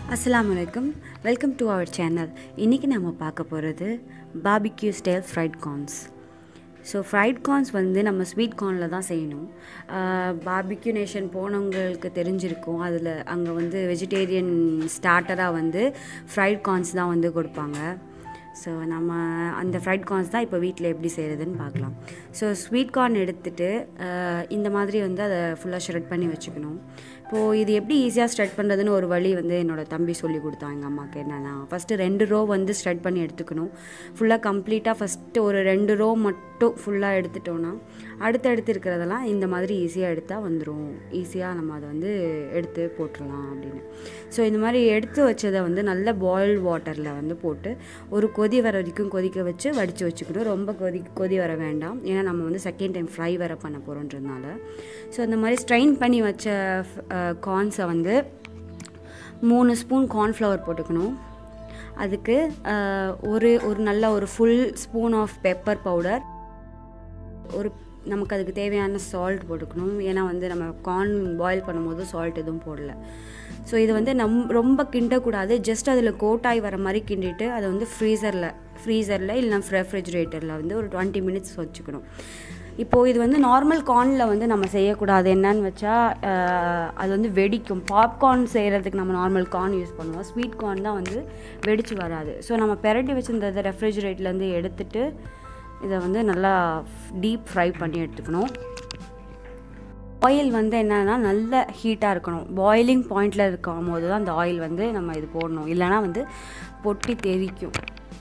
அஸ்ஸலாமு அலைக்கும் welcome to our channel இன்றைக்கி நம்ம பார்க்க போகிறது barbecue style fried corns so fried corns வந்து நம்ம ஸ்வீட் கார்னில் தான் செய்யணும் பாபிக்யூ நேஷன் போனவங்களுக்கு தெரிஞ்சிருக்கும் அதில் அங்கே வந்து வெஜிடேரியன் ஸ்டார்டராக வந்து ஃப்ரைட் கார்ன்ஸ் தான் வந்து கொடுப்பாங்க ஸோ நம்ம அந்த ஃப்ரைட் கார்ன்ஸ் தான் இப்போ வீட்டில் எப்படி செய்கிறதுன்னு பார்க்கலாம் ஸோ ஸ்வீட் கார்ன் எடுத்துகிட்டு இந்த மாதிரி வந்து அதை ஃபுல்லாக ஷ்ரெட் பண்ணி வச்சுக்கணும் இப்போது இது எப்படி ஈஸியாக ஸ்ட்ரெட் பண்ணுறதுன்னு ஒரு வழி வந்து என்னோடய தம்பி சொல்லி கொடுத்தான் எங்கள் அம்மாவுக்கு என்னென்னா ஃபஸ்ட்டு ரெண்டு ரோ வந்து ஸ்ட்ரெட் பண்ணி எடுத்துக்கணும் ஃபுல்லாக கம்ப்ளீட்டாக ஃபஸ்ட்டு ஒரு ரெண்டு ரோ மட்டும் ஃபுல்லாக எடுத்துட்டோன்னா அடுத்தடுத்து இருக்கிறதெல்லாம் இந்த மாதிரி ஈஸியாக எடுத்தால் வந்துடும் ஈஸியாக நம்ம அதை வந்து எடுத்து போட்டுடலாம் அப்படின்னு ஸோ இந்த மாதிரி எடுத்து வச்சதை வந்து நல்ல பாயில்டு வாட்டரில் வந்து போட்டு ஒரு கொதி வர வரைக்கும் கொதிக்க வச்சு வடித்து வச்சுக்கணும் ரொம்ப கொதி கொதி வர வேண்டாம் ஏன்னா நம்ம வந்து செகண்ட் டைம் ஃப்ரை வர பண்ண போகிறோன்றதுனால ஸோ இந்த மாதிரி ஸ்ட்ரைன் பண்ணி வச்ச கார்ன்ஸை வந்து மூணு ஸ்பூன் கார்ன்ஃப்ளவர் போட்டுக்கணும் அதுக்கு ஒரு ஒரு நல்ல ஒரு full spoon of pepper powder ஒரு நமக்கு அதுக்கு தேவையான சால்ட் போட்டுக்கணும் ஏன்னா வந்து நம்ம கார்ன் பாயில் பண்ணும்போது சால்ட் எதுவும் போடல ஸோ இது வந்து நம் ரொம்ப கிண்டக்கூடாது ஜஸ்ட் அதில் கோட்டாய் வர மாதிரி கிண்டிட்டு அதை வந்து ஃப்ரீசரில் ஃப்ரீசரில் இல்லைனா ரெஃப்ரிஜிரேட்டரில் வந்து ஒரு டுவெண்ட்டி மினிட்ஸ் வச்சுக்கணும் இப்போது இது வந்து நார்மல் கார்னில் வந்து நம்ம செய்யக்கூடாது என்னன்னு வச்சா அது வந்து வெடிக்கும் பாப்கார்ன் செய்கிறதுக்கு நம்ம நார்மல் கார்ன் யூஸ் பண்ணுவோம் ஸ்வீட் கார்ன் தான் வந்து வெடிச்சு வராது ஸோ நம்ம பெரட்டி வச்சுருந்ததை ரெஃப்ரிஜிரேட்லேருந்து எடுத்துட்டு இதை வந்து நல்லா டீப் ஃப்ரை பண்ணி எடுத்துக்கணும் ஆயில் வந்து என்னென்னா நல்ல ஹீட்டாக இருக்கணும் பாயிலிங் பாயிண்டில் இருக்கும் போது தான் அந்த ஆயில் வந்து நம்ம இது போடணும் இல்லைனா வந்து பொட்டி தெரிக்கும்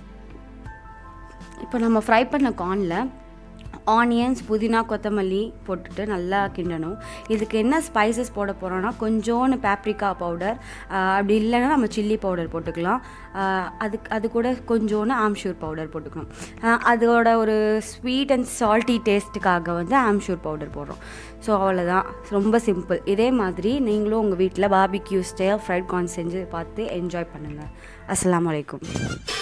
இப்போ நம்ம ஃப்ரை பண்ண கார்னில் ஆனியன்ஸ் புதினா கொத்தமல்லி போட்டுட்டு நல்லா கிண்டணும் இதுக்கு என்ன ஸ்பைசஸ் போட போகிறோன்னா கொஞ்சோன்னு பேப்ரிக்கா பவுடர் அப்படி இல்லைன்னா நம்ம சில்லி பவுடர் போட்டுக்கலாம் அதுக்கு அது கூட கொஞ்சோன்னு ஆம்ஷூர் பவுடர் போட்டுக்கணும் அதோட ஒரு ஸ்வீட் அண்ட் சால்ட்டி டேஸ்ட்டுக்காக வந்து ஆம்ஷூர் பவுடர் போடுறோம் ஸோ அவ்வளோதான் ரொம்ப சிம்பிள் இதே மாதிரி நீங்களும் உங்கள் வீட்டில் பாபிக்யூ ஸ்டைல் ஃப்ரைட் கார்ன் செஞ்சு பார்த்து என்ஜாய் பண்ணுங்கள் அஸ்லாம் வலைக்கும்